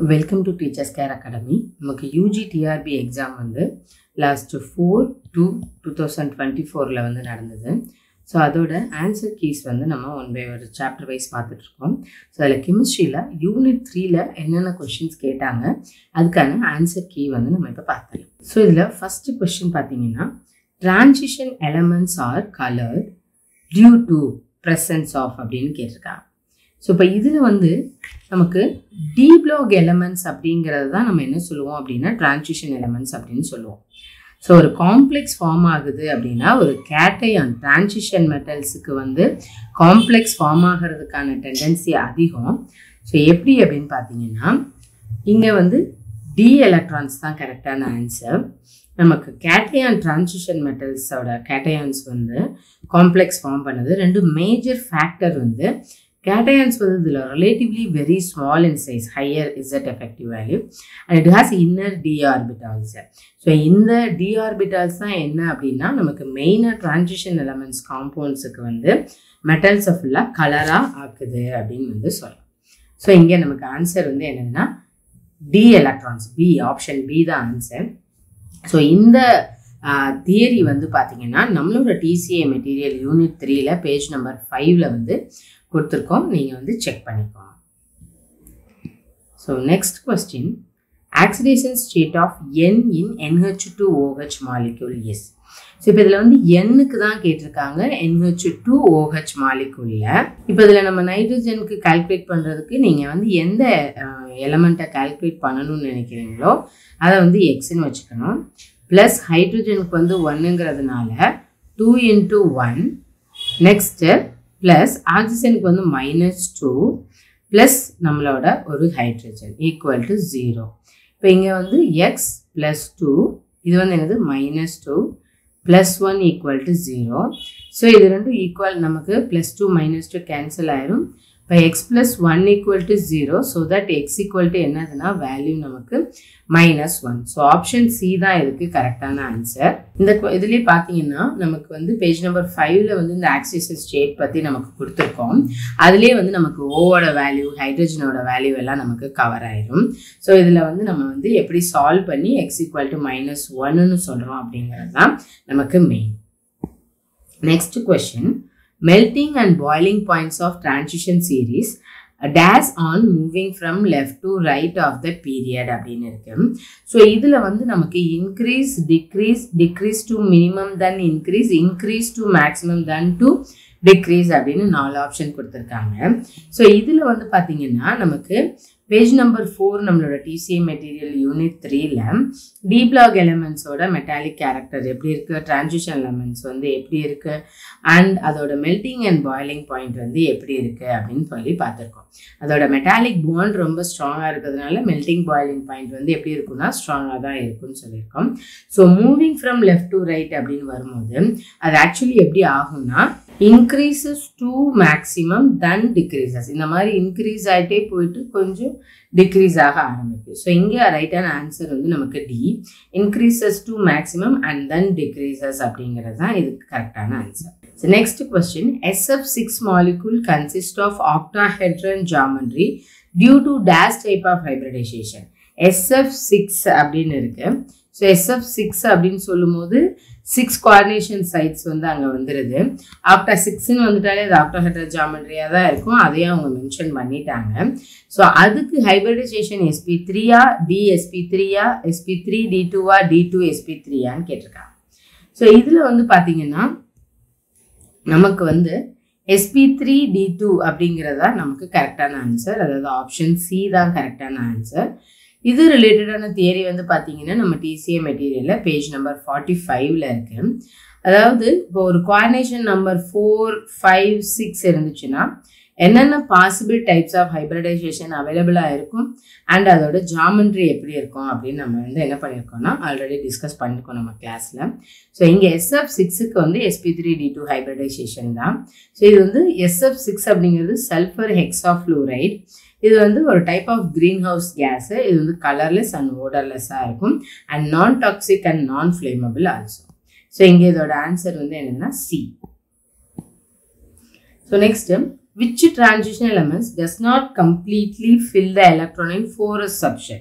welcome to teachers care academy நமக்கு UG TRB exam வந்து last four two two thousand twenty ஃபோரில் வந்து நடந்தது ஸோ அதோட ஆன்சர் கீஸ் வந்து நம்ம ஒன் பை ஒரு சாப்டர் வைஸ் பார்த்துட்ருக்கோம் ஸோ அதில் கெமிஸ்ட்ரியில் யூனிட் த்ரீல என்னென்ன கொஷின்ஸ் கேட்டாங்க அதுக்கான ஆன்சர் கீ வந்து நம்ம இப்போ பார்த்துக்கலாம் ஸோ இதில் ஃபஸ்ட்டு கொஷின் பார்த்தீங்கன்னா transition elements are coloured due to presence of அப்படின்னு கேட்டிருக்காங்க ஸோ இப்போ இதில் வந்து நமக்கு டி பிளாக் எலமெண்ட்ஸ் அப்படிங்கிறது தான் நம்ம என்ன சொல்லுவோம் அப்படின்னா டிரான்சிஷன் எலமெண்ட்ஸ் அப்படின்னு சொல்லுவோம் ஸோ ஒரு காம்ப்ளெக்ஸ் ஃபார்ம் ஆகுது அப்படின்னா ஒரு கேட்டையான் டிரான்சிஷன் மெட்டல்ஸுக்கு வந்து காம்ப்ளெக்ஸ் ஃபார்ம் ஆகிறதுக்கான டெண்டன்சி அதிகம் ஸோ எப்படி அப்படின்னு பார்த்தீங்கன்னா இங்கே வந்து டி எலக்ட்ரான்ஸ் தான் கரெக்டான ஆன்சர் நமக்கு கேட்டையான் டிரான்சிஷன் மெட்டல்ஸோட கேட்டையான்ஸ் வந்து காம்ப்ளெக்ஸ் ஃபார்ம் பண்ணுது ரெண்டு மேஜர் ஃபேக்டர் வந்து கேட்டையான்ஸ் வந்து இதில் relatively very small in size higher Z effective value and it has inner d orbitals so இந்த டி ஆர்பிட்டால்ஸ் தான் என்ன அப்படின்னா நமக்கு மெயினாக டிரான்சிஷன் எலமெண்ட்ஸ் காம்பவுண்ட்ஸுக்கு வந்து மெட்டல்ஸை ஃபுல்லாக கலராக ஆக்குது அப்படின்னு வந்து சொல்லலாம் ஸோ இங்கே நமக்கு ஆன்சர் வந்து என்னதுன்னா d electrons B option B தான் ஆன்சர் ஸோ இந்த தியரி வந்து பார்த்தீங்கன்னா நம்மளோட டிசிஏ மெட்டீரியல் யூனிட் த்ரீல பேஜ் நம்பர் ஃபைவ்ல வந்து கொடுத்துருக்கோம் நீங்கள் வந்து செக் பண்ணிக்கோங்க so next question oxidation state of N in NH two OH molecule is so இப்போ இதில் வந்து எண்ணுக்கு தான் கேட்டிருக்காங்க என்ஹெச் டூ ஓஹெச் மாலிகுலில் இப்போ இதில் நம்ம நைட்ரஜனுக்கு கால்குலேட் பண்ணுறதுக்கு நீங்கள் வந்து எந்த எலமெண்ட்டை கால்குலேட் பண்ணணும்னு நினைக்கிறீங்களோ அதை வந்து எக்ஸ்ன்னு வச்சுக்கணும் ப்ளஸ் ஹைட்ரஜனுக்கு வந்து ஒன்றுங்கிறதுனால two into one next plus ஆக்சிஜனுக்கு வந்து மைனஸ் டூ ப்ளஸ் நம்மளோட ஒரு ஹைட்ரஜன் ஈக்குவல் டு ஜீரோ இப்போ இங்கே வந்து எக்ஸ் ப்ளஸ் டூ இது வந்து என்னது minus two plus one equal to zero so இது ரெண்டும் ஈக்குவல் நமக்கு plus two minus two cancel ஆயிரும் இப்போ X plus one equal to zero so that X equal to என்னதுன்னா வேல்யூ நமக்கு minus one so option C தான் இதுக்கு கரெக்டான ஆன்சர் இந்த இதுலேயே பார்த்தீங்கன்னா நமக்கு வந்து பேஜ் நம்பர் ஃபைவ்ல வந்து இந்த ஆக்சிஜன் ஸ்டேட் பற்றி நமக்கு கொடுத்துருக்கோம் அதுலேயே வந்து நமக்கு ஓவோட வேல்யூ ஹைட்ரஜனோட வேல்யூ எல்லாம் நமக்கு கவர் ஆயிடும் ஸோ இதில் வந்து நம்ம வந்து எப்படி சால்வ் பண்ணி எக்ஸ் ஈக்குவல் டு மைனஸ் ஒன்னு சொல்கிறோம் அப்படிங்கிறது தான் நமக்கு main next question melting and boiling points of transition series does on moving from left to right of the period அப்படின்னு இருக்கு ஸோ இதில் வந்து நமக்கு increase decrease decrease to minimum then increase increase to maximum then to decrease அப்படின்னு நாலு option கொடுத்துருக்காங்க so இதில் வந்து பார்த்தீங்கன்னா நமக்கு பேஜ் நம்பர் ஃபோர் நம்மளோட டிசிஏ மெட்டீரியல் யூனிட் த்ரீல டி பிளாக் எலமெண்ட்ஸோட மெட்டாலிக் கேரக்டர் எப்படி இருக்குது டிரான்சிஷன் எலமெண்ட்ஸ் வந்து எப்படி இருக்குது அண்ட் அதோட மெல்டிங் அண்ட் பாய்லிங் பாயிண்ட் வந்து எப்படி இருக்குது அப்படின்னு சொல்லி பார்த்துருக்கோம் அதோட மெட்டாலிக் பாண்ட் ரொம்ப ஸ்ட்ராங்காக இருக்கிறதுனால மெல்டிங் பாய்லிங் பாயிண்ட் வந்து எப்படி இருக்குன்னா ஸ்ட்ராங்காக தான் இருக்கும்னு சொல்லியிருக்கோம் so moving from left to right அப்படின்னு வரும்போது அது ஆக்சுவலி எப்படி ஆகும்னா increases to maximum then decreases இந்த மாதிரி இன்க்ரீஸ் ஆகிட்டே போயிட்டு கொஞ்சம் டிக்ரீஸ் ஆக ஆரம்பிக்கும் ஸோ இங்கே ரைட்டான ஆன்சர் வந்து நமக்கு d increases to maximum and then decreases அப்படிங்கிறது தான் இதுக்கு கரெக்டான answer so next question SF six molecule consist of octahedron geometry due to this type of hybridization SF six அப்படின்னு இருக்கு ஸோ எஸ்எஃப் சிக்ஸ் அப்படின்னு சொல்லும்போது சிக்ஸ் குவார்டினேஷன் சைட்ஸ் வந்து அங்கே வந்துடுது ஆக்டா சிக்ஸ்ன்னு வந்துட்டாலே அது ஆக்டாஹெட்ரல் ஜாமெண்ட்ரியாக தான் இருக்கும் அதையும் அவங்க மென்ஷன் பண்ணிட்டாங்க ஸோ அதுக்கு ஹைபிரிடைசேஷன் எஸ்பி த்ரீயா டி எஸ்பி த்ரீயா எஸ்பி த்ரீ டி டூவா டி டூ எஸ்பி த்ரீயான்னு கேட்டிருக்காங்க ஸோ இதில் வந்து பார்த்தீங்கன்னா நமக்கு வந்து எஸ்பி த்ரீ டி டூ அப்படிங்கிறதா நமக்கு கரெக்டான ஆன்சர் அதாவது ஆப்ஷன் சி தான் கரெக்டான ஆன்சர் இது ரிலேட்டடான தியரி வந்து பார்த்தீங்கன்னா நம்ம டிசிஏ மெட்டீரியலில் பேஜ் நம்பர் ஃபார்ட்டி ஃபைவ்ல இருக்கு அதாவது இப்போ ஒரு coordination number four five six இருந்துச்சுன்னா என்னென்ன பாசிபிள் டைப்ஸ் ஆஃப் ஹைப்ரிடைசேஷன் அவைலபிளாக இருக்கும் அண்ட் அதோட ஜாமெண்ட்ரி எப்படி இருக்கும் அப்படின்னு நம்ம வந்து என்ன பண்ணியிருக்கோம்னா ஆல்ரெடி டிஸ்கஸ் பண்ணியிருக்கோம் நம்ம கிளாஸில் ஸோ இங்கே எஸ்எஃப் சிக்ஸுக்கு வந்து sp three d two hybridization தான் ஸோ இது வந்து எஸ்எஃப் சிக்ஸ் அப்படிங்கிறது சல்ஃபர் ஹெக்ஸா ஃப்ளூரைட் இது வந்து ஒரு type of greenhouse gas இது வந்து கலர்லெஸ் அண்ட் ஓடர்லெஸ்ஸாக இருக்கும் and non toxic and non flammable also so இங்கே இதோட ஆன்சர் வந்து என்னென்னா C so next which transition elements does not completely fill the electron in 4s subshell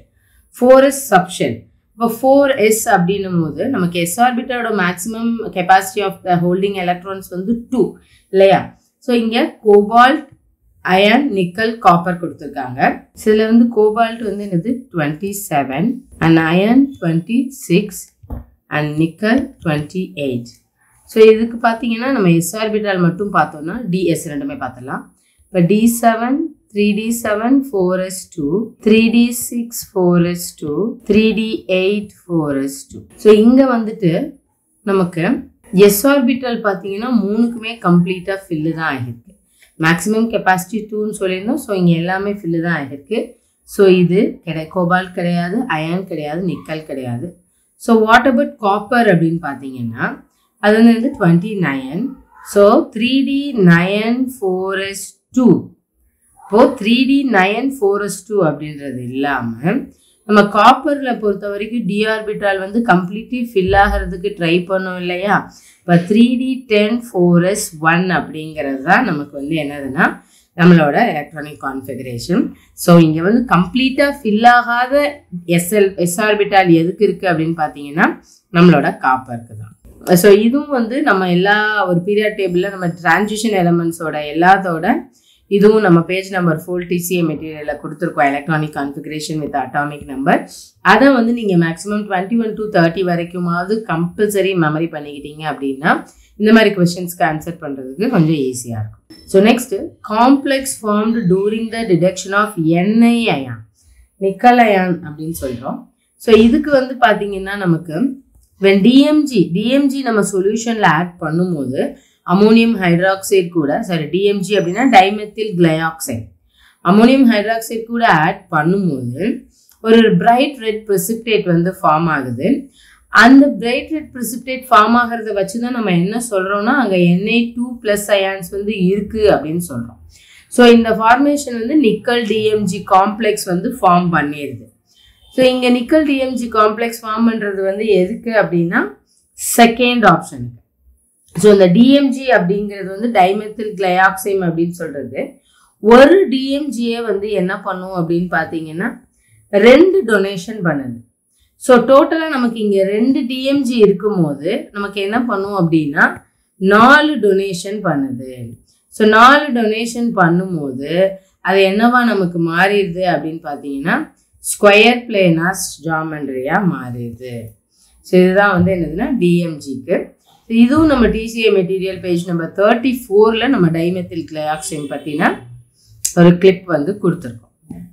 4s subshell இப்போ ஃபோர் எஸ் அப்படின்னும் போது நமக்கு எஸ் ஆர்பிட்டோட maximum capacity of the holding electrons வந்து டூ இல்லையா ஸோ இங்கே கோபால்ட் அயன் நிக்கல் காப்பர் கொடுத்துருக்காங்க இதில் வந்து கோபால்ட் வந்து என்னது twenty seven and iron twenty six and nickel twenty eight so இதுக்கு பார்த்தீங்கன்னா நம்ம எஸ் ஆர்பிட்டால் மட்டும் பார்த்தோம்னா டிஎஸ் ரெண்டுமே பார்த்துடலாம் இப்போ d seven three d seven four s two three d six four s two three d eight four s two so இங்கே வந்துட்டு நமக்கு எஸ் ஆர்பிட்டல் பார்த்தீங்கன்னா மூணுக்குமே கம்ப்ளீட்டாக ஃபில்லு தான் ஆகிருக்கு மேக்ஸிமம் கெப்பாசிட்டி டூன்னு சொல்லியிருந்தோம் ஸோ இங்கே எல்லாமே ஃபில்லு தான் ஆகிருக்கு ஸோ இது கிடை கோபால் கிடையாது அயன் கிடையாது நிக்கல் கிடையாது ஸோ வாட் அபவுட் காப்பர் அப்படின்னு பார்த்தீங்கன்னா அது வந்து twenty nine so three d nine four s two இப்போது three d nine four s two அப்படின்றது இல்லாமல் நம்ம காப்பரில் பொறுத்த வரைக்கும் டிஆர்பிட்டால் வந்து கம்ப்ளீட்லி ஃபில் ஆகிறதுக்கு ட்ரை பண்ணோம் இல்லையா இப்போ three d ten four s one அப்படிங்கிறது தான் நமக்கு வந்து என்னதுன்னா நம்மளோட எலக்ட்ரானிக் கான்ஃபிகரேஷன் ஸோ இங்கே வந்து கம்ப்ளீட்டாக ஃபில் ஆகாத எஸ்எல் எஸ்ஆர்பிட்டால் எதுக்கு இருக்குது அப்படின்னு பார்த்தீங்கன்னா நம்மளோட காப்பருக்கு தான் ஸோ இதுவும் வந்து நம்ம எல்லா ஒரு பீரியட் டேபிளில் நம்ம டிரான்சிஷன் எலமெண்ட்ஸோட எல்லாத்தோட இதுவும் நம்ம பேஜ் நம்பர் ஃபோர் டிசிஏ மெட்டீரியலில் கொடுத்துருக்கோம் electronic configuration with atomic number அதை வந்து நீங்கள் maximum twenty one to thirty வரைக்குமாவது கம்பல்சரி மெமரி பண்ணிக்கிட்டீங்க அப்படின்னா இந்த மாதிரி கொஷின்ஸ்க்கு ஆன்சர் பண்ணுறதுக்கு கொஞ்சம் ஈஸியாக இருக்கும் so next complex formed during the detection of எண்ணெய் அயான் நிக்கல் அயான் அப்படின்னு சொல்கிறோம் ஸோ இதுக்கு வந்து பார்த்தீங்கன்னா நமக்கு வென் டிஎம்ஜி டிஎம்ஜி நம்ம சொல்யூஷனில் ஆட் பண்ணும்போது அமோனியம் ஹைட்ராக்சைடு கூட சாரி டிஎம்ஜி அப்படின்னா டைமெத்தில் கிளையாக்சைடு அமோனியம் ஹைட்ராக்சைடு கூட ஆட் பண்ணும்போது ஒரு பிரைட் ரெட் ப்ரெசிப்டேட் வந்து ஃபார்ம் ஆகுது அந்த பிரைட் ரெட் ப்ரிசிப்டேட் ஃபார்ம் ஆகிறத வச்சு தான் நம்ம என்ன சொல்கிறோம்னா அங்கே என்ஐ டூ ப்ளஸ் அயான்ஸ் வந்து இருக்குது அப்படின்னு சொல்கிறோம் ஸோ இந்த ஃபார்மேஷன் வந்து நிக்கல் டிஎம்ஜி காம்ப்ளெக்ஸ் வந்து ஃபார்ம் பண்ணிடுது ஸோ இங்கே நிக்கல் டிஎம்ஜி காம்ப்ளெக்ஸ் ஃபார்ம் பண்ணுறது வந்து எதுக்கு அப்படின்னா செகண்ட் ஆப்ஷனுக்கு ஸோ இந்த டிஎம்ஜி அப்படிங்கிறது வந்து டைமெத்தில் கிளையாக்சைம் அப்படின்னு சொல்கிறது ஒரு டிஎம்ஜியை வந்து என்ன பண்ணும் அப்படின்னு பார்த்தீங்கன்னா ரெண்டு டொனேஷன் பண்ணுது ஸோ டோட்டலாக நமக்கு இங்கே ரெண்டு டிஎம்ஜி இருக்கும்போது நமக்கு என்ன பண்ணும் அப்படின்னா நாலு டொனேஷன் பண்ணுது ஸோ நாலு டொனேஷன் பண்ணும்போது அது என்னவா நமக்கு மாறிடுது அப்படின்னு பார்த்தீங்கன்னா ஸ்கொயர் பிளேனாஸ் ஜாமெண்ட்ரியாக மாறிடுது ஸோ இதுதான் வந்து என்னதுன்னா டிஎம்ஜிக்கு இதுவும் நம்ம DCA material page number thirty ஃபோரில் நம்ம டைமெத்தில் கிளையாக்சைன் பற்றின ஒரு கிளிப் வந்து கொடுத்துருக்கோம்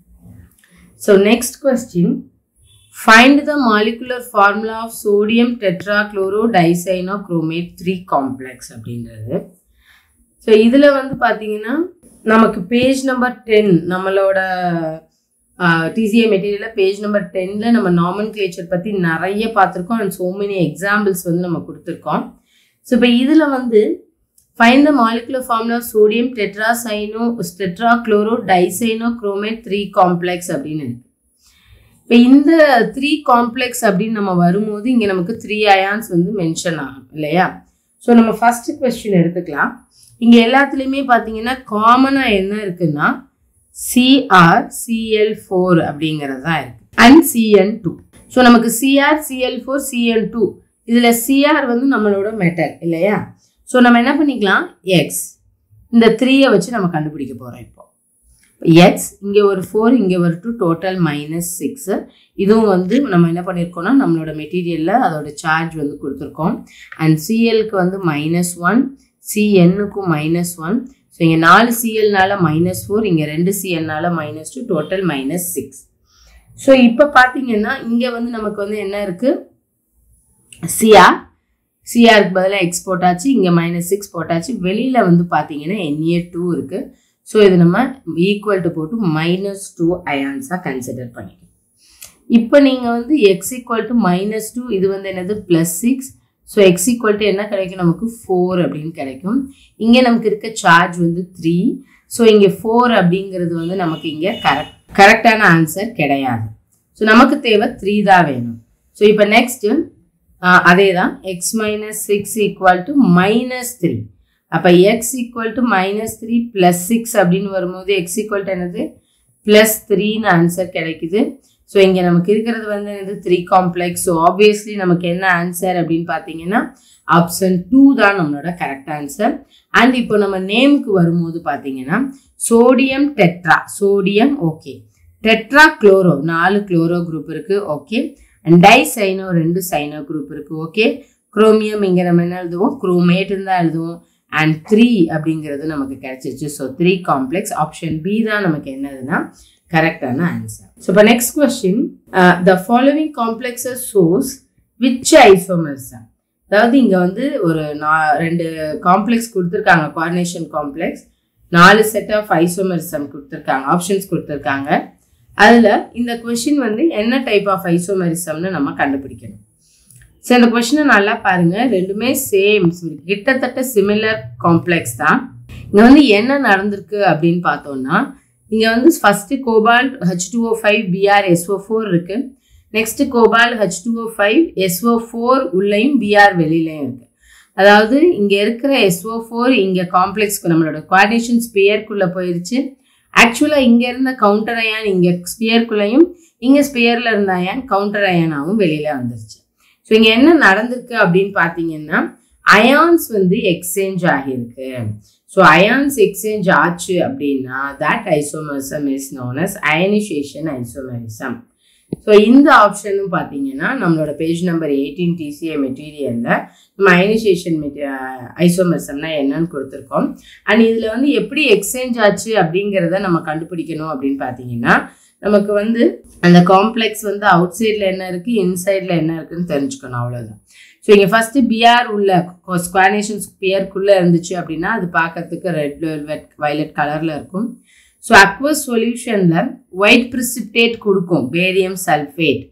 so next question find the molecular formula of sodium tetrachloro dicyano chromate three complex அப்படின்றது ஸோ இதில் வந்து பார்த்தீங்கன்னா நமக்கு பேஜ் நம்பர் டென் நம்மளோட டிசிஏ மெட்டீரியலில் பேஜ் நம்பர் டென்னில் நம்ம நாமன் கிளேச்சர் பற்றி நிறைய பார்த்துருக்கோம் அண்ட் ஸோ மெனி எக்ஸாம்பிள்ஸ் வந்து நம்ம கொடுத்துருக்கோம் ஸோ இப்போ இதில் வந்து find the molecular formula sodium tetracyano tetrachloro dicyano chromate three complex அப்படின்னு இருக்கு இப்போ இந்த த்ரீ காம்ப்ளெக்ஸ் அப்படின்னு நம்ம வரும்போது இங்கே நமக்கு த்ரீ அயான்ஸ் வந்து மென்ஷன் ஆகும் இல்லையா ஸோ நம்ம ஃபஸ்ட்டு கொஸ்டின் எடுத்துக்கலாம் இங்கே எல்லாத்துலேயுமே பார்த்தீங்கன்னா காமனாக என்ன இருக்குன்னா சிஆர் சிஎல் ஃபோர் அப்படிங்கிறது தான் இருக்கு அண்ட் சிஎன் டூ ஸோ நமக்கு Cr Cl four CN two இதில் சிஆர் வந்து நம்மளோட மெட்டல் இல்லையா ஸோ நம்ம என்ன பண்ணிக்கலாம் எக்ஸ் இந்த த்ரீயை வச்சு நம்ம கண்டுபிடிக்க போகிறோம் இப்போ எக்ஸ் இங்கே ஒரு ஃபோர் இங்கே ஒரு டூ டோட்டல் மைனஸ் சிக்ஸு இதுவும் வந்து நம்ம என்ன பண்ணியிருக்கோம்னா நம்மளோட மெட்டீரியலில் அதோட சார்ஜ் வந்து கொடுத்துருக்கோம் அண்ட் சிஎல்க்கு வந்து மைனஸ் ஒன் சிஎன்னுக்கும் மைனஸ் ஒன் ஸோ இங்கே நாலு சிஎல்னால மைனஸ் ஃபோர் இங்கே ரெண்டு சிஎல்னால minus two total minus six so இப்போ பார்த்தீங்கன்னா இங்கே வந்து நமக்கு வந்து என்ன இருக்குது சிஆர் சிஆருக்கு பதிலாக எக்ஸ் போட்டாச்சு இங்கே மைனஸ் சிக்ஸ் போட்டாச்சு வெளியில் வந்து பார்த்தீங்கன்னா என்ஏ டூ இருக்குது ஸோ இது நம்ம ஈக்குவல் டு போட்டு மைனஸ் டூ அயான்ஸாக கன்சிடர் பண்ணிக்கணும் இப்போ நீங்கள் வந்து X equal to minus two இது வந்து என்னது plus six so X equal to என்ன கிடைக்கும் நமக்கு ஃபோர் அப்படின்னு கிடைக்கும் இங்கே நமக்கு இருக்க சார்ஜ் வந்து த்ரீ ஸோ இங்கே ஃபோர் அப்படிங்கிறது வந்து நமக்கு இங்கே கரெக்ட் கரெக்டான ஆன்சர் கிடையாது ஸோ நமக்கு தேவை த்ரீ தான் வேணும் ஸோ இப்போ நெக்ஸ்ட்டு அதே தான் X minus six equal to minus three அப்போ X equal to minus three plus six அப்படின்னு வரும்போது எக்ஸ் ஈக்குவல் டு என்னது ப்ளஸ் த்ரீன்னு ஆன்சர் கிடைக்குது ஸோ இங்கே நமக்கு இருக்கிறது வந்து என்னது த்ரீ காம்ப்ளெக்ஸ் ஸோ ஆப்வியஸ்லி நமக்கு என்ன ஆன்சர் அப்படின்னு பார்த்தீங்கன்னா ஆப்ஷன் டூ தான் நம்மளோட கரெக்ட் ஆன்சர் அண்ட் இப்போ நம்ம நேமுக்கு வரும்போது பார்த்தீங்கன்னா sodium tetra sodium okay tetra chloro நாலு குளோரோ குரூப் இருக்கு ஓகே அண்ட் டை சைனோ ரெண்டு சைனோ குரூப் இருக்கு ஓகே குரோமியம் இங்கே நம்ம என்ன எழுதுவோம் குரோமேட்னு தான் எழுதுவோம் அண்ட் த்ரீ அப்படிங்கிறது நமக்கு கிடைச்சிச்சு so three complex option B தான் நமக்கு என்னதுன்னா கரெக்டான ஆன்சர் ஸோ இப்போ next question the following complexes சோர்ஸ் விச் ஐசோமர்ஸ் அதாவது இங்கே வந்து ஒரு நா ரெண்டு காம்ப்ளெக்ஸ் கொடுத்துருக்காங்க கோஆர்டினேஷன் காம்ப்ளெக்ஸ் நாலு செட் ஆஃப் ஐசோமரிசம் கொடுத்துருக்காங்க ஆப்ஷன்ஸ் கொடுத்துருக்காங்க அதில் இந்த கொஷின் வந்து என்ன டைப் ஆஃப் ஐசோமரிசம்னு நம்ம கண்டுபிடிக்கணும் ஸோ இந்த கொஷினை நல்லா பாருங்க ரெண்டுமே சேம் கிட்டத்தட்ட சிமிலர் காம்ப்ளெக்ஸ் தான் இங்கே வந்து என்ன நடந்திருக்கு அப்படின்னு பார்த்தோம்னா இங்கே வந்து first cobalt H two O five Br SO four இருக்கு next cobalt H two O five SO four உள்ளேயும் பிஆர் வெளியிலையும் இருக்கு அதாவது இங்கே இருக்கிற எஸ்ஓ ஃபோர் இங்கே காம்ப்ளெக்ஸ்க்கு நம்மளோட குவாடினேஷன் ஸ்பியர்க்குள்ளே போயிருச்சு ஆக்சுவலாக இங்கே இருந்த கவுண்டர் அயான் இங்கே ஸ்பியர்க்குள்ளேயும் இங்கே ஸ்பியரில் இருந்த அயான் கவுண்டர் அயானாவும் வெளியில் வந்துருச்சு ஸோ இங்கே என்ன நடந்திருக்கு அப்படின்னு பார்த்தீங்கன்னா அயான்ஸ் வந்து எக்ஸ்சேஞ்ச் ஆகியிருக்கு ஸோ அயான்ஸ் எக்ஸ்சேஞ்ச் ஆச்சு அப்படின்னா that isomerism is known as ionization isomerism so இந்த ஆப்ஷனும் பார்த்தீங்கன்னா நம்மளோட பேஜ் நம்பர் எயிட்டீன் டிசிஏ மெட்டீரியலில் நம்ம அயனைசேஷன் மெட்டீ ஐசோமரிசம்னா என்னன்னு கொடுத்துருக்கோம் அண்ட் இதில் வந்து எப்படி எக்ஸ்சேஞ்ச் ஆச்சு அப்படிங்கிறத நம்ம கண்டுபிடிக்கணும் அப்படின்னு பார்த்தீங்கன்னா நமக்கு வந்து அந்த காம்ப்ளெக்ஸ் வந்து அவுட் சைடில் என்ன இருக்குது இன்சைடில் என்ன இருக்குன்னு தெரிஞ்சுக்கணும் அவ்வளோதான் ஸோ இங்கே ஃபஸ்ட்டு பிஆர் உள்ள ஸ்குவானேஷன் பியர்க்குள்ளே இருந்துச்சு அப்படின்னா அது பார்க்கறதுக்கு ரெட் வெல்வெட் வயலட் கலரில் இருக்கும் ஸோ அக்வஸ் சொல்யூஷனில் ஒயிட் ப்ரிசிப்டேட் கொடுக்கும் பேரியம் சல்ஃபேட்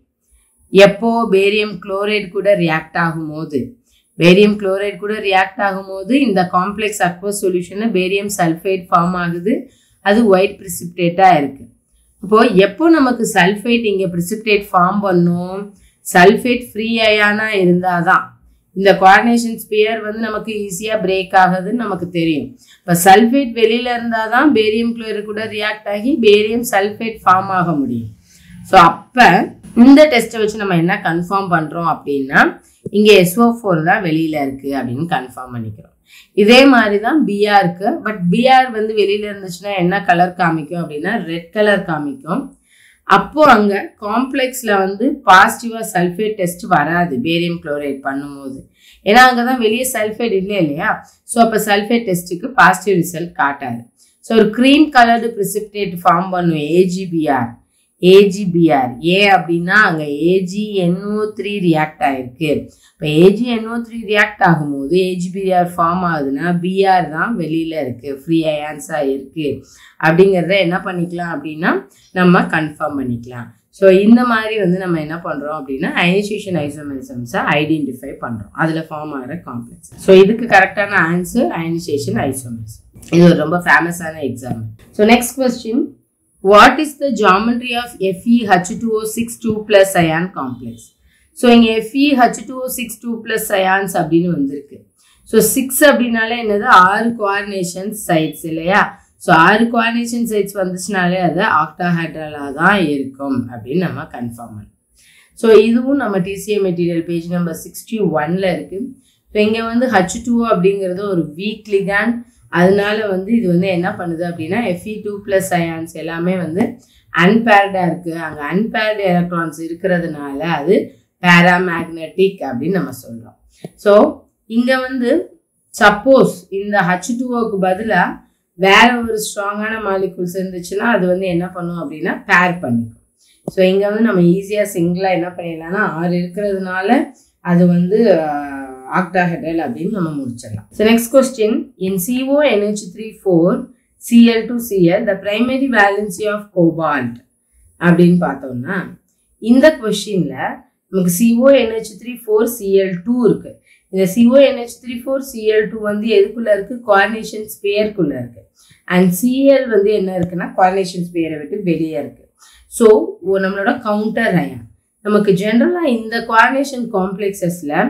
எப்போ பேரியம் குளோரைட் கூட ரியாக்ட் ஆகும்போது பேரியம் குளோரைட் கூட ரியாக்ட் ஆகும்போது இந்த காம்ப்ளெக்ஸ் அக்வஸ் சொல்யூஷனில் பேரியம் சல்ஃபேட் ஃபார்ம் ஆகுது அது ஒயிட் ப்ரிசிப்டேட்டாக இருக்குது இப்போ எப்போ நமக்கு சல்ஃபேட் இங்கே ப்ரிசிப்டேட் ஃபார்ம் பண்ணும் சல்ஃபேட் ஃப்ரீ அயானா இருந்தால் தான் இந்த குவாடினேஷன் ஸ்பியர் வந்து நமக்கு ஈஸியாக பிரேக் ஆகுதுன்னு நமக்கு தெரியும் இப்போ சல்ஃபேட் வெளியில் இருந்தால் தான் பேரியம் குளோரைட் கூட ரியாக்ட் ஆகி பேரியம் சல்ஃபேட் ஃபார்ம் ஆக முடியும் ஸோ அப்போ இந்த டெஸ்ட்டை வச்சு நம்ம என்ன கன்ஃபார்ம் பண்ணுறோம் அப்படின்னா இங்கே எஸ்ஓ ஃபோர் தான் வெளியில் இருக்குது அப்படின்னு கன்ஃபார்ம் பண்ணிக்கிறோம் இதே மாதிரி தான் பிஆருக்கு பட் பிஆர் வந்து வெளியில் இருந்துச்சுன்னா என்ன கலர் காமிக்கும் அப்படின்னா ரெட் கலர் காமிக்கும் அப்போ அங்கே காம்ப்ளெக்ஸில் வந்து பாசிட்டிவாக சல்ஃபேட் டெஸ்ட் வராது பேரியம் குளோரைட் பண்ணும்போது ஏன்னா அங்கே தான் வெளியே சல்ஃபேட் இல்லை இல்லையா ஸோ அப்போ சல்ஃபேட் டெஸ்ட்டுக்கு பாசிட்டிவ் ரிசல்ட் காட்டாது ஸோ ஒரு க்ரீம் கலர்டு ப்ரிசிப்டேட் ஃபார்ம் பண்ணும் ஏஜிபிஆர் ஏஜிபிஆர் ஏ அப்படின்னா அங்கே ஏஜிஎன்ஓ த்ரீ ரியாக்ட் ஆயிருக்கு இப்போ ஏஜிஎன்ஓ த்ரீ ரியாக்ட் ஆகும்போது ஏஜிபிஆர் ஃபார்ம் ஆகுதுன்னா பிஆர் தான் வெளியில் இருக்குது ஃப்ரீ அயான்ஸாக இருக்குது அப்படிங்கிறத என்ன பண்ணிக்கலாம் அப்படின்னா நம்ம கன்ஃபார்ம் பண்ணிக்கலாம் ஸோ இந்த மாதிரி வந்து நம்ம என்ன பண்ணுறோம் அப்படின்னா அயனைசேஷன் ஐசோமெரிசம்ஸை ஐடென்டிஃபை பண்ணுறோம் அதில் ஃபார்ம் ஆகிற காம்ப்ளெக்ஸ் ஸோ இதுக்கு கரெக்டான ஆன்சர் அயனைசேஷன் ஐசோமெரிசம் இது ஒரு ரொம்ப ஃபேமஸான exam so next question what is the geometry of Fe H two O six two plus ion complex so இங்கே Fe H two O six two plus ions அப்படின்னு வந்திருக்கு so six அப்படின்னாலே என்னது ஆறு கோஆர்டினேஷன் சைட்ஸ் இல்லையா so ஆறு coordination sites வந்துச்சுனாலே அது ஆக்டாஹைட்ரலாக தான் இருக்கும் அப்படின்னு நம்ம கன்ஃபார்ம் பண்ணணும் ஸோ இதுவும் நம்ம DCA material page number sixty ஒன்ல இருக்குது ஸோ இங்கே வந்து ஹச் டூ அப்படிங்கிறது ஒரு வீக் லிகான் அதனால வந்து இது வந்து என்ன பண்ணுது அப்படின்னா எஃப்இ டூ ப்ளஸ் அயான்ஸ் எல்லாமே வந்து அன்பேர்டாக இருக்குது அங்கே அன்பேர்டு எலக்ட்ரான்ஸ் இருக்கிறதுனால அது பேராமேக்னட்டிக் அப்படின்னு நம்ம சொல்கிறோம் ஸோ இங்கே வந்து சப்போஸ் இந்த ஹச் டூஓக்கு பதிலாக வேற ஒரு ஸ்ட்ராங்கான மாலிகூல்ஸ் இருந்துச்சுன்னா அது வந்து என்ன பண்ணும் அப்படின்னா பேர் பண்ணிக்கும் ஸோ இங்கே வந்து நம்ம ஈஸியாக சிங்கிளாக என்ன பண்ணிடலாம்னா ஆறு இருக்கிறதுனால அது வந்து ஆக்டாஹெட்ரல் அப்படின்னு நம்ம முடிச்சிடலாம் so next question in Co NH three four Cl two Cl the primary valency of cobalt அப்படின்னு பார்த்தோம்னா இந்த கொஷினில் நமக்கு Co NH three four Cl two இருக்கு இந்த Co NH three four Cl two வந்து எதுக்குள்ள இருக்கு குவார்னேஷன் ஸ்பேயருக்குள்ள இருக்கு அண்ட் சிஎல் வந்து என்ன இருக்குன்னா குவார்னேஷன் ஸ்பேயரை விட்டு வெளியே இருக்கு ஸோ நம்மளோட கவுண்டர் அயன் நமக்கு ஜென்ரலாக இந்த குவார்னேஷன் காம்ப்ளெக்ஸஸில்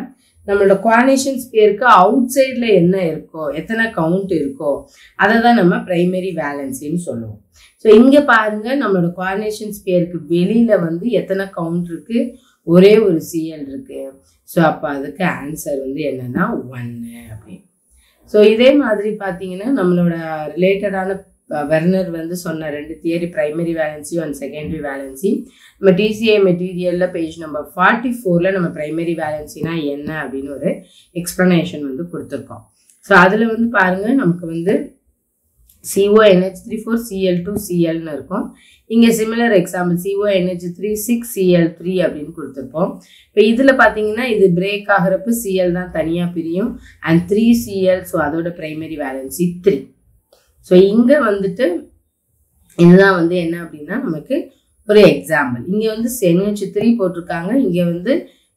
நம்மளோட குவானேஷன் ஸ்பியருக்கு அவுட் சைடில் என்ன இருக்கோ எத்தனை கவுண்ட் இருக்கோ அதை தான் நம்ம ப்ரைமரி வேலன்சின்னு சொல்லுவோம் ஸோ இங்கே பாருங்க நம்மளோட குவானேஷன் ஸ்பியருக்கு வெளியில் வந்து எத்தனை கவுண்ட் இருக்கு ஒரே ஒரு சிஎல் இருக்கு ஸோ அப்போ அதுக்கு ஆன்சர் வந்து என்னன்னா ஒன்று அப்படின்னு ஸோ இதே மாதிரி பார்த்தீங்கன்னா நம்மளோட ரிலேட்டடான வெர்னர் வந்து சொன்ன ரெண்டு theory primary valency and secondary valency நம்ம டிசிஏ மெட்டீரியலில் பேஜ் நம்பர் ஃபார்ட்டி ஃபோரில் நம்ம பிரைமரி வேலன்சினா என்ன அப்படின்னு ஒரு எக்ஸ்ப்ளனேஷன் வந்து கொடுத்துருக்கோம் ஸோ அதில் வந்து பாருங்கள் நமக்கு வந்து Co NH three four Cl two சிஎல்னு இருக்கும் இங்கே similar example Co NH three six Cl three அப்படின்னு கொடுத்துருப்போம் இப்போ இதில் பார்த்தீங்கன்னா இது பிரேக் ஆகிறப்ப சிஎல் தான் தனியாக பிரியும் அண்ட் த்ரீ சிஎல் ஸோ அதோட பிரைமரி வேலன்சி த்ரீ ஸோ இங்கே வந்துட்டு இதுதான் வந்து என்ன அப்படின்னா நமக்கு ஒரு எக்ஸாம்பிள் இங்கே வந்து என்ஹெச் த்ரீ போட்டிருக்காங்க இங்கே வந்து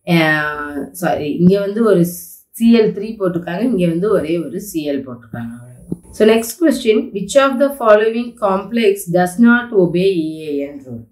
சாரி இங்கே வந்து ஒரு சிஎல் த்ரீ போட்டிருக்காங்க இங்கே வந்து ஒரே ஒரு சிஎல் போட்டிருக்காங்க so next question which of the following complex does not obey EAN rule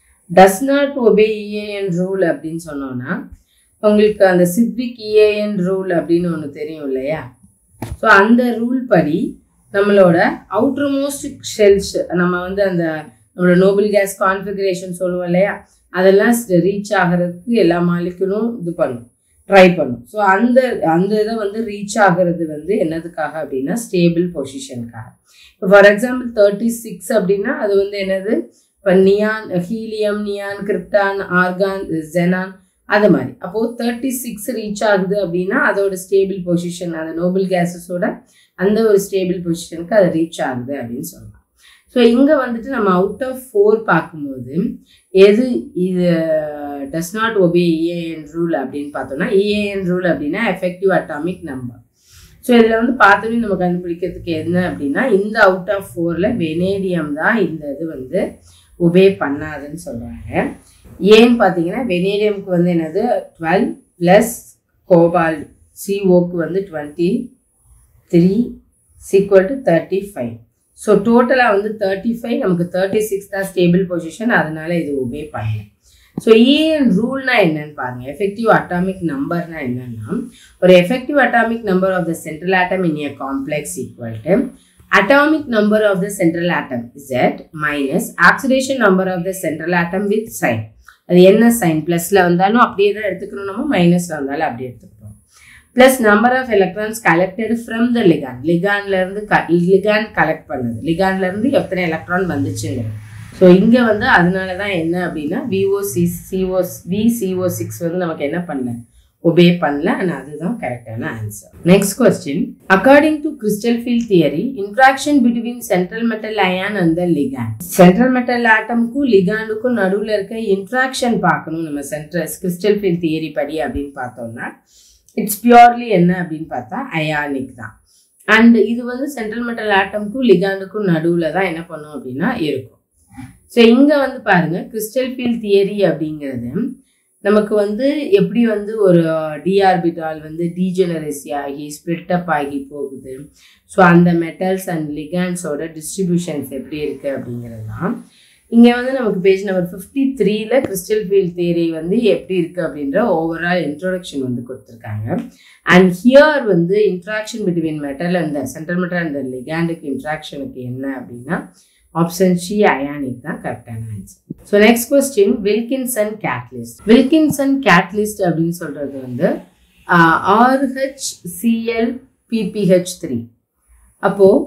does not obey EAN rule அப்படின்னு சொன்னோன்னா உங்களுக்கு அந்த சித்விக் இஏஎன் ரூல் அப்படின்னு ஒன்று தெரியும் இல்லையா ஸோ அந்த ரூல் படி நம்மளோட அவுட்டர் மோஸ்ட் ஷெல்ஸ் நம்ம வந்து அந்த நம்மளோட நோபல் கேஸ் கான்ஃபிகரேஷன் சொல்லுவோம் இல்லையா அதெல்லாம் ரீச் ஆகிறதுக்கு எல்லா மாலிக்குலும் இது பண்ணும் ட்ரை பண்ணும் ஸோ அந்த அந்த இதை வந்து ரீச் ஆகிறது வந்து என்னதுக்காக அப்படின்னா ஸ்டேபிள் பொசிஷனுக்காக இப்போ ஃபார் எக்ஸாம்பிள் தேர்ட்டி சிக்ஸ் அப்படின்னா அது வந்து என்னது இப்போ neon helium neon krypton argon xenon அது மாதிரி அப்போது தேர்ட்டி சிக்ஸ் ரீச் ஆகுது அப்படின்னா அதோட ஸ்டேபிள் பொசிஷன் அந்த நோபல் கேஸஸோட அந்த ஒரு ஸ்டேபிள் பொசிஷனுக்கு அது ரீச் ஆகுது அப்படின்னு சொல்லலாம் ஸோ இங்கே வந்துட்டு நம்ம அவுட் ஆஃப் ஃபோர் பார்க்கும்போது எது இது does not obey EAN rule அப்படின்னு பார்த்தோம்னா இஏஎன் ரூல் அப்படின்னா எஃபெக்டிவ் அட்டாமிக் நம்பர் ஸோ இதில் வந்து பார்த்தோன்னே நம்ம கண்டுபிடிக்கிறதுக்கு என்ன அப்படின்னா இந்த அவுட் ஆஃப் ஃபோரில் வெனேடியம் தான் இந்த இது வந்து ஒபே பண்ணாதுன்னு சொல்கிறாங்க ஏன்னு பார்த்தீங்கன்னா வெனேடியம்க்கு வந்து என்னது டுவெல் ப்ளஸ் கோபால் சிஓக்கு வந்து twenty three equal to thirty five so டோட்டலாக வந்து தேர்ட்டி ஃபைவ் நமக்கு தேர்ட்டி சிக்ஸ் தான் ஸ்டேபிள் பொசிஷன் அதனால இது ஒபே பண்ணல ஸோ ஏஎன் ரூல்னா என்னன்னு பாருங்க எஃபெக்டிவ் அட்டாமிக் நம்பர்னா என்னன்னா ஒரு effective atomic number of the central atom in a complex equal to atomic number of the central atom Z minus oxidation number of the central atom with sign அது என்ன sign ப்ளஸில் வந்தாலும் அப்படியே தான் எடுத்துக்கணும் நம்ம மைனஸில் வந்தாலும் அப்படியே எடுத்துக்கணும் plus number of electrons collected from the ligand லிகான்லேருந்து க லிகான் கலெக்ட் பண்ணது லிகான்லேருந்து எத்தனை எலக்ட்ரான் வந்துச்சுங்கிறது ஸோ இங்கே வந்து அதனால தான் என்ன அப்படின்னா VO C CO V CO six வந்து நமக்கு என்ன பண்ணல ஒபே பண்ணல அண்ட் அதுதான் கரெக்டான answer next question according to crystal field theory interaction between central metal ion and the ligand central metal ஆட்டமுக்கும் லிகானுக்கும் நடுவில் இருக்க இன்ட்ராக்ஷன் பார்க்கணும் நம்ம சென்ட்ரல் கிறிஸ்டல் ஃபீல்ட் தியரி படி அப்படின்னு பார்த்தோம்னா இட்ஸ் பியூர்லி என்ன அப்படின்னு பார்த்தா அயானிக் தான் அண்ட் இது வந்து சென்ட்ரல் மெட்டல் ஆட்டமுக்கும் லிகானுக்கும் நடுவில் தான் என்ன பண்ணும் அப்படின்னா இருக்கும் ஸோ இங்கே வந்து பாருங்க கிறிஸ்டல் ஃபீல்ட் தியரி அப்படிங்கிறது நமக்கு வந்து எப்படி வந்து ஒரு டிஆர்பிட்டால் வந்து டீஜெனரசி ஆகி ஸ்பிளிட் அப் ஆகி போகுது ஸோ அந்த மெட்டல்ஸ் அண்ட் லிகான்ஸோட டிஸ்ட்ரிபியூஷன்ஸ் எப்படி இருக்குது அப்படிங்கிறது தான் இங்கே வந்து நமக்கு பேஜ் நம்பர் ஃபிஃப்டி த்ரீல கிறிஸ்டல் ஃபீல்ட் தியரி வந்து எப்படி இருக்குது அப்படின்ற ஓவரால் இன்ட்ரோடக்ஷன் வந்து கொடுத்துருக்காங்க அண்ட் ஹியர் வந்து இன்ட்ராக்ஷன் பிட்வீன் மெட்டல் அந்த சென்ட்ரல் மெட்டல் அந்த லிகாண்டுக்கு இன்ட்ராக்ஷனுக்கு என்ன அப்படின்னா ஆப்ஷன் சி அயானிக் தான் கரெக்டான answer so next question Wilkinson catalyst Wilkinson catalyst அப்படின்னு சொல்கிறது வந்து ஆர்ஹெச் சிஎல் பிபிஹெச் த்ரீ அப்போது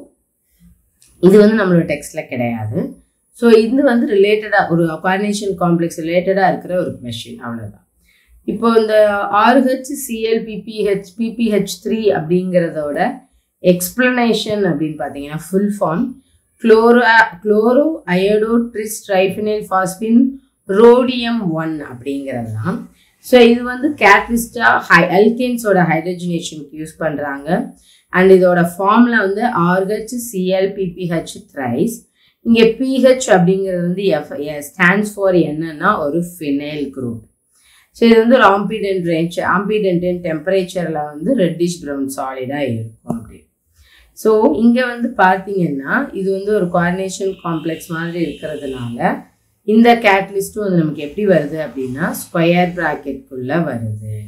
இது வந்து நம்மளோட டெக்ஸ்டில் கிடையாது ஸோ இது வந்து ரிலேட்டடாக ஒரு குவார்டினேஷன் காம்ப்ளெக்ஸ் ரிலேட்டடாக இருக்கிற ஒரு கொஷின் அவ்வளோதான் இப்போ இந்த Rh Cl PPh PPh three அப்படிங்கிறதோட எக்ஸ்பிளனேஷன் அப்படின்னு பார்த்தீங்கன்னா full form chloro chloro iodo tris triphenyl phosphine rhodium one அப்படிங்கிறது தான் ஸோ இது வந்து கேட்லிஸ்டாக ஹை அல்கேன்ஸோட ஹைட்ரஜனேஷனுக்கு யூஸ் பண்ணுறாங்க அண்ட் இதோட ஃபார்மில் வந்து ஆர்ஹெச் சிஎல் பிபிஹெச் த்ரைஸ் இங்கே பிஹெச் அப்படிங்கிறது வந்து எஃப் ஸ்டாண்ட்ஸ் ஃபார் என்னன்னா ஒரு ஃபினைல் குரூப் ஸோ இது வந்து ஒரு ஆம்பிடென்ட் ரேஞ்ச் ஆம்பிடென்ட் டெம்பரேச்சரில் வந்து ரெட்டிஷ் ப்ரௌன் சாலிடாக இருக்கும் அப்படி ஸோ இங்கே வந்து பார்த்தீங்கன்னா இது வந்து ஒரு குவாடினேஷன் காம்ப்ளெக்ஸ் மாதிரி இருக்கிறதுனால இந்த கேட்லிஸ்ட்டும் வந்து நமக்கு எப்படி வருது அப்படின்னா ஸ்கொயர் ப்ராக்கெட்குள்ளே வருது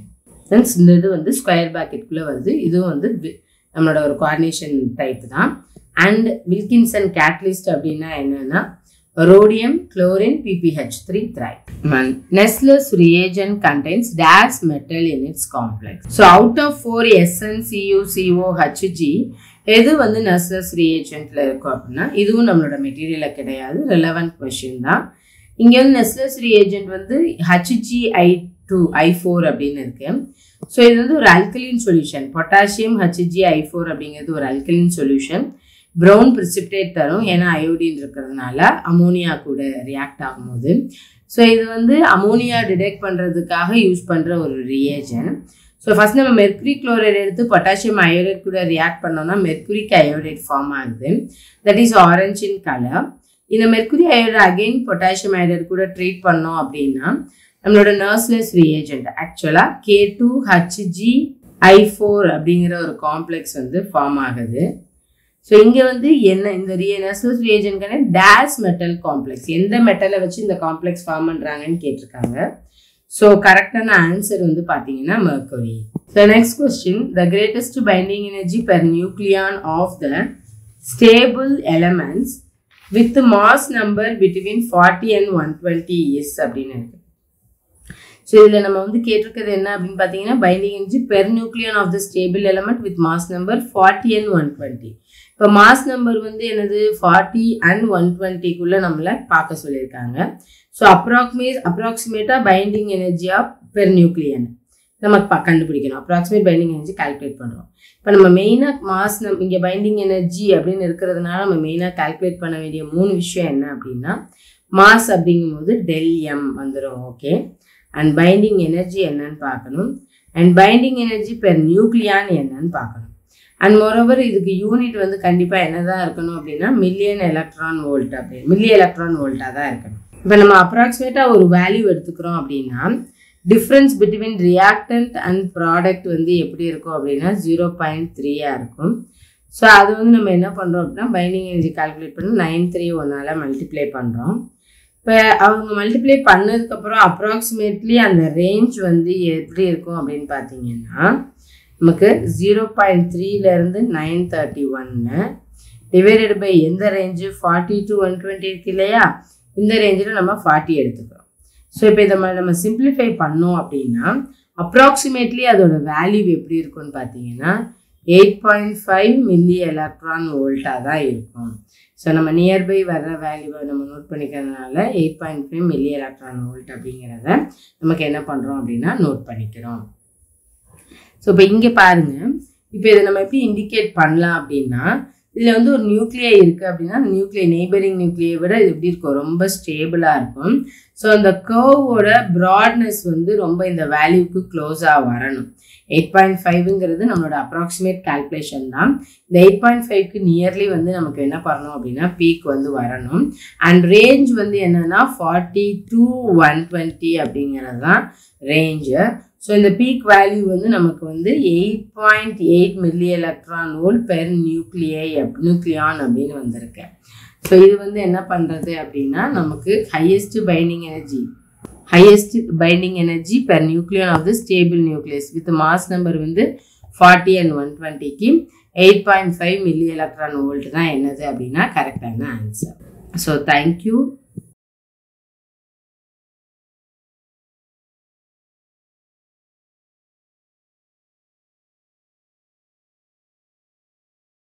தென்ஸ் இந்த இது வந்து ஸ்கொயர் பேக்கெட்குள்ளே வருது இதுவும் வந்து வி- நம்மளோட ஒரு குவார்டினேஷன் டைப் தான் அண்ட் வில்கின்சன் கேட்டலிஸ்ட் அப்படின்னா என்னன்னா rhodium chlorine PPh three tri Nessler's reagent contains dash metal in its complex so out of four SN CU CO HG எது வந்து நெஸ்லஸ் ரியேஜென்ட்ல இருக்கும் அப்படின்னா இதுவும் நம்மளோட மெட்டீரியல்ல கிடையாது ரெலவெண்ட் கொஷின் தான் இங்க வந்து நெஸ்லஸ் ரியேஜென்ட் வந்து Hg I two I four அப்படின்னு இருக்கு ஸோ இது வந்து ஒரு alkaline solution potassium Hg I four அப்படிங்கிறது ஒரு அல்கலின் சொல்யூஷன் ப்ரௌன் precipitate தரும் ஏன்னா அயோடின் இருக்கிறதுனால அமோனியா கூட ரியாக்ட் ஆகும்போது ஸோ இது வந்து அமோனியா டிடெக்ட் பண்ணுறதுக்காக யூஸ் பண்ணுற ஒரு ரியேஜன் ஸோ ஃபஸ்ட் நம்ம மெர்க்குரி குளோரைட் எடுத்து பொட்டாசியம் அயோடைட் கூட ரியாக்ட் பண்ணோம்னா மெர்க்குரிக் அயோடைட் ஃபார்ம் ஆகுது that is orange in colour இந்த mercury iodide again potassium iodide கூட ட்ரீட் பண்ணோம் அப்படின்னா நம்மளோட நர்ஸ்லெஸ் ரியேஜென்ட் ஆக்சுவலாக K two Hg I four அப்படிங்கிற ஒரு காம்ப்ளெக்ஸ் வந்து ஃபார்ம் ஆகுது ஸோ இங்கே வந்து என்ன இந்த ரிய நர்ஸ்லெஸ் ரியேஜென்ட்கான டேஸ் மெட்டல் காம்ப்ளெக்ஸ் எந்த மெட்டலை வச்சு இந்த காம்ப்ளெக்ஸ் ஃபார்ம் பண்ணுறாங்கன்னு கேட்டிருக்காங்க ஸோ கரெக்டான ஆன்சர் வந்து பார்த்தீங்கன்னா mercury so next question the greatest binding energy per nucleon of the stable elements with mass number between forty and one twenty is அப்படின்னு இருக்கு ஸோ இதில் நம்ம வந்து கேட்டிருக்கிறது என்ன அப்படின்னு பார்த்தீங்கன்னா binding energy per nucleon of the stable element with mass number forty and one twenty இப்போ மாஸ் நம்பர் வந்து என்னது ஃபார்ட்டி அண்ட் ஒன் டுவெண்ட்டிக்குள்ளே நம்மளை பார்க்க சொல்லியிருக்காங்க ஸோ அப்ராக்சிமேட் அப்ராக்சிமேட்டாக binding energy of per nucleon நம்ம பா கண்டுபிடிக்கணும் அப்ராக்சிமேட் பைண்டிங் எனர்ஜி கால்குலேட் பண்ணுறோம் இப்போ நம்ம மெயினாக மாஸ் நம் இங்கே பைண்டிங் எனர்ஜி அப்படின்னு இருக்கிறதுனால நம்ம மெயினாக கால்குலேட் பண்ண வேண்டிய மூணு விஷயம் என்ன அப்படின்னா மாஸ் அப்படிங்கும்போது டெல் எம் வந்துடும் ஓகே அண்ட் பைண்டிங் எனர்ஜி என்னன்னு பார்க்கணும் and binding energy per nucleon என்னன்னு பார்க்கணும் அண்ட் மோரோவர் இதுக்கு யூனிட் வந்து கண்டிப்பாக என்னதான் இருக்கணும் அப்படின்னா மில்லியன் எலக்ட்ரான் வோல்ட் அப்படின்னு மில்லி எலக்ட்ரான் வோல்ட்டாக தான் இருக்கணும் இப்போ நம்ம அப்ராக்சிமேட்டாக ஒரு வேல்யூ எடுத்துக்கிறோம் அப்படின்னா difference between reactant and product வந்து எப்படி இருக்கும் அப்படின்னா ஜீரோ பாயிண்ட் த்ரீயாக இருக்கும் ஸோ அது வந்து நம்ம என்ன பண்ணுறோம் அப்படின்னா பைண்டிங் எனர்ஜி கால்குலேட் பண்ணி நைன் த்ரீ ஒன்னால் மல்டிப்ளை பண்ணுறோம் இப்போ அவங்க மல்டிப்ளை பண்ணதுக்கப்புறம் அப்ராக்சிமேட்லி அந்த ரேஞ்ச் வந்து எப்படி இருக்கும் அப்படின்னு பார்த்தீங்கன்னா நமக்கு ஜீரோ பாயிண்ட் த்ரீலேருந்து நைன் தேர்ட்டி ஒன்று டிவைடட் பை எந்த range forty to one twenty இருக்கு இல்லையா இந்த ரேஞ்சில் நம்ம ஃபார்ட்டி எடுத்துக்கிறோம் ஸோ இப்போ இதை ம- நம்ம சிம்பிளிஃபை பண்ணோம் அப்படின்னா அப்ராக்சிமேட்லி அதோட வேல்யூ எப்படி இருக்கும்னு பார்த்தீங்கன்னா eight point five milli electron வோல்ட்டாக தான் இருக்கும் ஸோ நம்ம நியர்பை வர்ற வேல்யூவை நம்ம நோட் பண்ணிக்கிறதுனால eight point five milli electron volt அப்படிங்கிறத நமக்கு என்ன பண்ணுறோம் அப்படின்னா நோட் பண்ணிக்கிறோம் ஸோ இப்போ இங்கே பாருங்க இப்போ இதை நம்ம எப்படி இண்டிகேட் பண்ணலாம் அப்படின்னா இதில் வந்து ஒரு நியூக்ளியை இருக்குது அப்படின்னா அந்த நியூக்ளியை நெய்பரிங் நியூக்ளியை விட இது எப்படி இருக்கும் ரொம்ப ஸ்டேபிளாக இருக்கும் ஸோ அந்த கர்வோட ப்ராட்னஸ் வந்து ரொம்ப இந்த வேல்யூக்கு க்ளோஸாக வரணும் எயிட் பாயிண்ட் ஃபைவ்ங்கிறது நம்மளோட அப்ராக்சிமேட் கால்குலேஷன் தான் இந்த எயிட் பாயிண்ட் ஃபைவ்க்கு நியர்லி வந்து நமக்கு என்ன பண்ணணும் அப்படின்னா பீக் வந்து வரணும் அண்ட் ரேஞ்ச் வந்து என்னன்னா ஃபார்ட்டி டூ ஒன் டுவெண்ட்டி அப்படிங்கிறது தான் ரேஞ்சு ஸோ இந்த பீக் வேல்யூ வந்து நமக்கு வந்து eight point eight milli electron volt per நியூக்ளியை நியூக்ளியான் அப்படின்னு வந்திருக்கு ஸோ இது வந்து என்ன பண்ணுறது அப்படின்னா நமக்கு highest binding energy highest binding energy per nucleon of the stable nucleus with mass number வந்து ஃபார்ட்டி அண்ட் ஒன் டுவெண்ட்டிக்கு eight point five milli electron volt தான் என்னது அப்படின்னா கரெக்டான ஆன்சர் ஸோ தேங்க்யூ